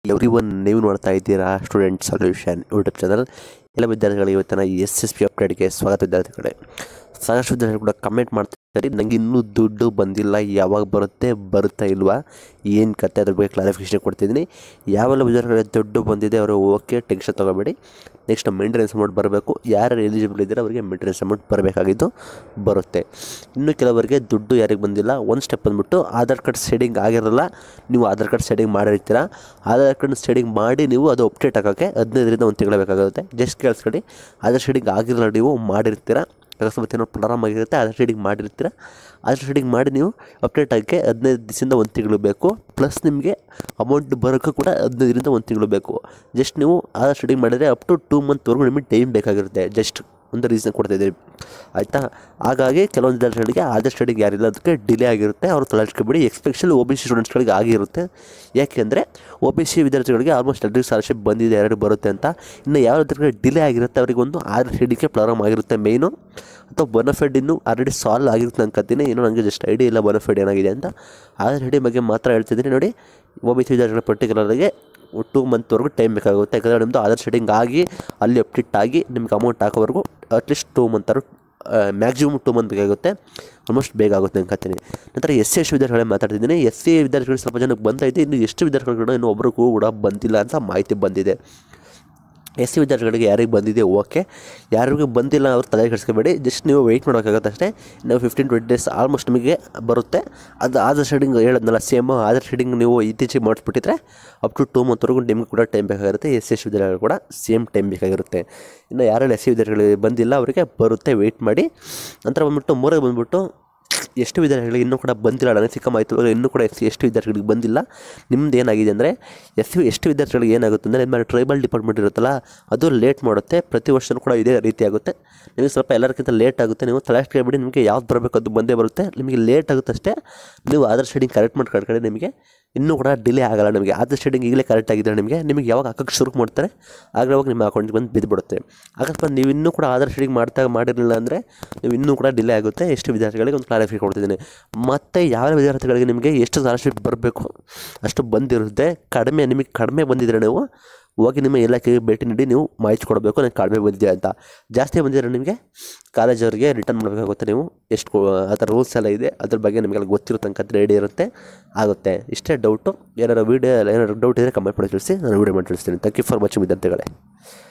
every one ನೀವು ನೋಡ್ತಾ ಇದ್ದೀರಾ ಸ್ಟೂಡೆಂಟ್ ಸೊಲ್ಯೂಷನ್ ಯೂಟ್ಯೂಬ್ ಚಾನಲ್ ಎಲ್ಲ ವಿದ್ಯಾರ್ಥಿಗಳಿಗೆ ಇವತ್ತಿನ ಎಸ್ ಎಸ್ ಪಿ ಅಪ್ಡೇಟ್ಗೆ ಸ್ವಾಗತ ವಿದ್ಯಾರ್ಥಿಗಳೇ ಸಾಕಷ್ಟು ವಿದ್ಯಾರ್ಥಿಗಳು ಕೂಡ ಕಮೆಂಟ್ ಮಾಡ್ತಿದ್ದಾರೆ ನನಗೆ ಇನ್ನೂ ದುಡ್ಡು ಬಂದಿಲ್ಲ ಯಾವಾಗ ಬರುತ್ತೆ ಬರುತ್ತಾ ಇಲ್ವಾ ಏನು ಕತೆ ಅದ್ರ ಬಗ್ಗೆ ಕ್ಲಾರಿಫಿಕೇಶನ್ ಕೊಡ್ತಿದ್ದೀನಿ ಯಾವೆಲ್ಲ ವಿದ್ಯಾರ್ಥಿಗಳಿಗೆ ದುಡ್ಡು ಬಂದಿದೆ ಅವರು ಓಕೆ ಟೆನ್ಷನ್ ತೊಗೋಬೇಡಿ ನೆಕ್ಸ್ಟ್ ಮೇಂಟೆನೆನ್ಸ್ ಅಮೌಂಟ್ ಬರಬೇಕು ಯಾರು ಎಲಿಜಿಬಲ್ ಇದ್ದಾರೆ ಅವರಿಗೆ ಮೇಂಟೆನೆನ್ಸ್ ಅಮೌಂಟ್ ಬರಬೇಕಾಗಿದ್ದು ಬರುತ್ತೆ ಇನ್ನು ಕೆಲವರಿಗೆ ದುಡ್ಡು ಯಾರಿಗೆ ಬಂದಿಲ್ಲ ಒಂದು ಸ್ಟೆಪ್ ಬಂದ್ಬಿಟ್ಟು ಆಧಾರ್ ಕಾರ್ಡ್ ಸೆಟ್ಟಿಂಗ್ ಆಗಿರಲ್ಲ ನೀವು ಆಧಾರ್ ಕಾರ್ಡ್ ಸೆಟ್ಟಿಂಗ್ ಮಾಡಿರ್ತೀರ ಆಧಾರ್ ಕಾರ್ಡ್ ಸೆಟ್ಟಿಂಗ್ ಮಾಡಿ ನೀವು ಅದು ಅಪ್ಡೇಟ್ ಆಗೋಕ್ಕೆ ಹದಿನೈದರಿಂದ ಒಂದು ತಿಂಗಳು ಬೇಕಾಗುತ್ತೆ ಜಸ್ಟ್ ಕೇಳಿಸ್ಕೊಳ್ಳಿ ಆಧಾರ್ ಸೆಟ್ಟಿಂಗ್ ಆಗಿರಲ್ಲ ನೀವು ಮಾಡಿರ್ತೀರ ಅಕಸ್ಮಾತ್ ಏನೋ ಪ್ರಾರಂಭ ಆಗಿರುತ್ತೆ ಆಧಾರ್ ಶೇಡಿಂಗ್ ಮಾಡಿರ್ತೀರ ಆಧಾರ್ ಶೇಡಿಂಗ್ ಮಾಡಿ ನೀವು ಅಪ್ಡೇಟ್ ಆಗೋಕ್ಕೆ ಹದಿನೈದು ದಿವಸದಿಂದ ಒಂದು ತಿಂಗಳು ಬೇಕು ಪ್ಲಸ್ ನಿಮಗೆ ಅಮೌಂಟ್ ಬರೋಕ್ಕೂ ಕೂಡ ಹದಿನೈದರಿಂದ ಒಂದು ತಿಂಗಳು ಬೇಕು ಜಸ್ಟ್ ನೀವು ಆಧಾರ್ ಶೇಡಿಂಗ್ ಮಾಡಿದರೆ ಅಪ್ ಟು ಟೂ ಮಂತ್ವರೆಗೂ ನಿಮಗೆ ಟೈಮ್ ಬೇಕಾಗಿರುತ್ತೆ ಜಸ್ಟ್ ಒಂದು ರೀಸನ್ ಕೊಡ್ತಾಯಿದ್ದೀವಿ ಆಯಿತಾ ಹಾಗಾಗಿ ಕೆಲವೊಂದು ವಿದ್ಯಾರ್ಥಿಗಳಿಗೆ ಆಧಾರ್ ಸ್ಟಡಿಗೆ ಯಾರಿಲ್ಲ ಅದಕ್ಕೆ ಡಿಲೇ ಆಗಿರುತ್ತೆ ಅವರು ತಲೆಸ್ಕೊಬೇಡಿ ಎಕ್ಸ್ಪೆಷಲಿ ಒ ಬಿ ಸಿ ಸ್ಟೂಡೆಂಟ್ಸ್ಗಳಿಗೆ ಆಗಿರುತ್ತೆ ಯಾಕೆಂದರೆ ಒ ಬಿ ಸಿ ವಿದ್ಯಾರ್ಥಿಗಳಿಗೆ ಆಲ್ಮೋಸ್ಟ್ ಎಲ್ರಿಗೂ ಸ್ಕಾಲರ್ಶಿಪ್ ಬಂದಿದೆ ಎರಡು ಬರುತ್ತೆ ಅಂತ ಇನ್ನು ಯಾವ ವಿದ್ಯಾರ್ಥಿಗಳಿಗೆ ಡಿಲೇ ಆಗಿರುತ್ತೆ ಅವರಿಗೆ ಒಂದು ಆಧಾರ್ ಸ್ಟಡಿಗೆ ಪ್ರಾರಂಭ ಆಗಿರುತ್ತೆ ಮೇಯ್ನು ಅಥವಾ ಬೊನಫೆಡ್ ಇನ್ನೂ ಆಲ್ರೆಡಿ ಸಾಲ್ವ್ ಆಗಿರುತ್ತೆ ಅನ್ಕೋತೀನಿ ಇನ್ನೂ ನನಗೆ ಜಸ್ಟ್ ಐಡಿಯಾ ಇಲ್ಲ ಬೊನಫೆಡ್ ಏನಾಗಿದೆ ಅಂತ ಆಧಾರ್ ಸ್ಟಡಿ ಬಗ್ಗೆ ಮಾತ್ರ ಹೇಳ್ತಿದ್ದೀನಿ ನೋಡಿ ಒ ಬಿ ಸಿ ವಿದ್ಯಾರ್ಥಿಗಳ ಪರ್ಟಿಕ್ಯುಲರ್ಗೆ ಟೂ ಮಂತ್ವರೆಗೂ ಟೈಮ್ ಬೇಕಾಗುತ್ತೆ ಯಾಕಂದರೆ ನಿಮ್ಮದು ಆಧಾರ್ ಸೆಟ್ಟಿಂಗ್ ಆಗಿ ಅಲ್ಲಿ ಅಪ್ಡೇಟ್ ಆಗಿ ನಿಮ್ಗೆ ಅಮೌಂಟ್ ಹಾಕೋವರೆಗೂ ಅಟ್ಲೀಸ್ಟ್ ಟೂ ಮಂತಾರು ಮ್ಯಾಕ್ಸಿಮಮ್ ಟೂ ಮಂತ್ ಬೇಕಾಗುತ್ತೆ ಆಲ್ಮೋಸ್ಟ್ ಬೇಗ ಆಗುತ್ತೆ ಅನ್ಕೋತೀನಿ ನಂತರ ಎಸ್ ಸಿ ಎಸ್ ವಿದ್ಯಾರ್ಥಿಗಳೇ ಮಾತಾಡ್ತಿದ್ದೀನಿ ಎಸ್ ಸಿ ವಿದ್ಯಾರ್ಥಿಗಳು ಸ್ವಲ್ಪ ಜನಕ್ಕೆ ಬಂದೈತೆ ಇನ್ನು ಎಷ್ಟು ವಿದ್ಯಾರ್ಥಿಗಳು ಇನ್ನೂ ಒಬ್ರಿಗೂ ಕೂಡ ಬಂದಿಲ್ಲ ಅಂತ ಮಾಹಿತಿ ಬಂದಿದೆ ಎಸ್ ಸಿ ವಿದ್ಯಾರ್ಥಿಗಳಿಗೆ ಯಾರಿಗೆ ಬಂದಿದೆ ಓಕೆ ಯಾರಿಗೂ ಬಂದಿಲ್ಲ ಅವ್ರು ತಲೆ ಕೆಡಿಸ್ಕೋಬೇಡಿ ಜಸ್ಟ್ ನೀವು ವೆಯ್ಟ್ ಮಾಡೋಕ್ಕಾಗತ್ತೆ ಅಷ್ಟೇ ನಾವು ಫಿಫ್ಟೀನ್ ಟ್ವೆಂಟಿ ಡೇಸ್ ಆಲ್ಮೋಸ್ಟ್ ನಿಮಗೆ ಬರುತ್ತೆ ಅದು ಆಧಾರ್ ಶೇಡಿಂಗ್ ಹೇಳಿದ್ನಲ್ಲ ಸೇಮ್ ಆಧಾರ್ ಶೇಡಿಂಗ್ ನೀವು ಇತ್ತೀಚೆಗೆ ಮಾಡಿಸ್ಬಿಟ್ಟಿದ್ರೆ ಅಪ್ ಟು ಟೂ ಮಂತ್ವರೆಗೂ ನಿಮ್ಗೆ ಕೂಡ ಟೈಮ್ ಬೇಕಾಗಿರುತ್ತೆ ಎಸ್ ಎಸ್ ವಿದ್ಯಾರ್ಥಿಗಳು ಕೂಡ ಸೇಮ್ ಟೈಮ್ ಬೇಕಾಗಿರುತ್ತೆ ಇನ್ನು ಯಾರೆಲ್ಲ ಎಸ್ ಸಿ ವಿದ್ಯಾರ್ಥಿಗಳಿಗೆ ಬಂದಿಲ್ಲ ಅವರಿಗೆ ಬರುತ್ತೆ ವೆಯ್ಟ್ ಮಾಡಿ ನಂತರ ಬಂದ್ಬಿಟ್ಟು ಮೂರೇ ಬಂದ್ಬಿಟ್ಟು ಎಷ್ಟು ವಿದ್ಯಾರ್ಥಿಗಳಿಗೆ ಇನ್ನೂ ಕೂಡ ಬಂದಿಲ್ಲ ನನಗೆ ಸಿಕ್ಕ ಮಾಹಿತಿ ಇವಾಗ ಇನ್ನೂ ಕೂಡ ಎಸ್ ಎಷ್ಟು ವಿದ್ಯಾರ್ಥಿಗಳಿಗೆ ಬಂದಿಲ್ಲ ನಿಮ್ದು ಏನಾಗಿದೆ ಅಂದರೆ ಎಸ್ ಎಷ್ಟು ವಿದ್ಯಾರ್ಥಿಗಳಿಗೆ ಏನಾಗುತ್ತೆ ಅಂದರೆ ನಿಮ್ಮ ಟ್ರೈಬಲ್ ಡಿಪಾರ್ಟ್ಮೆಂಟ್ ಇರುತ್ತಲ್ಲ ಅದು ಲೇಟ್ ಮಾಡುತ್ತೆ ಪ್ರತಿ ವರ್ಷವೂ ಕೂಡ ಇದೇ ರೀತಿ ಆಗುತ್ತೆ ನಿಮಗೆ ಸ್ವಲ್ಪ ಎಲ್ಲರಿಗಿಂತ ಲೇಟ್ ಆಗುತ್ತೆ ನೀವು ತಲೆ ಕೇಳ್ಬಿಡಿ ನಿಮಗೆ ಯಾವ್ದು ಬರಬೇಕು ಅದು ಬಂದೇ ಬರುತ್ತೆ ನಿಮಗೆ ಲೇಟ್ ಆಗುತ್ತೆ ಅಷ್ಟೇ ನೀವು ಆಧಾರ್ ಶೇಡಿಂಗ್ ಕರೆಕ್ಟ್ ಮಾಡಿ ಕಡೆ ನಿಮಗೆ ಇನ್ನೂ ಕೂಡ ಡಿಲೇ ಆಗಲ್ಲ ನಿಮಗೆ ಆಧಾರ್ ಶೇಡಿಂಗ್ ಈಗಲೇ ಕರೆಕ್ಟ್ ಆಗಿದ್ದರೆ ನಿಮಗೆ ನಿಮಗೆ ಯಾವಾಗ ಹಾಕೋಕ್ಕೆ ಶುರು ಮಾಡ್ತಾರೆ ಆಗಲೇ ಅವಾಗ ನಿಮ್ಮ ಅಕೌಂಟ್ಗೆ ಬಂದು ಬಿದ್ದುಬಿಡುತ್ತೆ ಅಕಸ್ಮಾತ್ ನೀವು ಇನ್ನೂ ಕೂಡ ಆಧಾರ್ ಶೇಡಿಂಗ್ ಮಾಡ್ತಾ ಮಾಡಿರಲಿಲ್ಲ ಅಂದರೆ ನೀವು ಇನ್ನೂ ಕೂಡ ಡಿಲೇ ಆಗುತ್ತೆ ಎಷ್ಟು ವಿದ್ಯಾರ್ಥಿಗಳಿಗೆ ಒಂದು ಕ್ಲಾರಿಫೈ ಕೊಡ್ತಿದ್ದೀನಿ ಮತ್ತು ಯಾವ ವಿದ್ಯಾರ್ಥಿಗಳಿಗೆ ನಿಮಗೆ ಎಷ್ಟು ಸ್ಕಾಲರ್ಶಿಪ್ ಬರಬೇಕು ಅಷ್ಟು ಬಂದಿರುತ್ತೆ ಕಡಿಮೆ ನಿಮಗೆ ಕಡಿಮೆ ಬಂದಿದ್ರೆ ನೀವು ಹೋಗಿ ನಿಮ್ಮ ಇಲಾಖೆಗೆ ಭೇಟಿ ನೀಡಿ ನೀವು ಮಾಹಿತಿ ಕೊಡಬೇಕು ನನಗೆ ಕಡಿಮೆ ಬಂದಿದೆ ಅಂತ ಜಾಸ್ತಿ ಬಂದಿದ್ರೆ ನಿಮಗೆ ಕಾಲೇಜವ್ರಿಗೆ ರಿಟರ್ನ್ ಮಾಡಬೇಕಾಗುತ್ತೆ ನೀವು ಎಷ್ಟು ಕೊ- ಆ ಥರ ರೂಲ್ಸ್ ಎಲ್ಲ ಇದೆ ಅದ್ರ ಬಗ್ಗೆ ನಿಮಗೆಲ್ಲ ಗೊತ್ತಿರೋ ತನಕ ರೆಡಿ ಇರುತ್ತೆ ಆಗುತ್ತೆ ಇಷ್ಟೇ ಡೌಟು ಏನಾರು ವೀಡಿಯೋ ಏನಾರು ಡೌಟ್ ಇದ್ದರೆ ಕಮೆಂಟ್ ಮಾಡಿ ತಿಳಿಸಿ ನಾನು ವೀಡಿಯೋ ಮಾಡಿ ತಿಳಿಸ್ತೀನಿ ಥ್ಯಾಂಕ್ ಯು ಫಾರ್ ವಾಚಿಂಗ್ ವಿದ್ಯಾರ್ಥಿಗಳೇ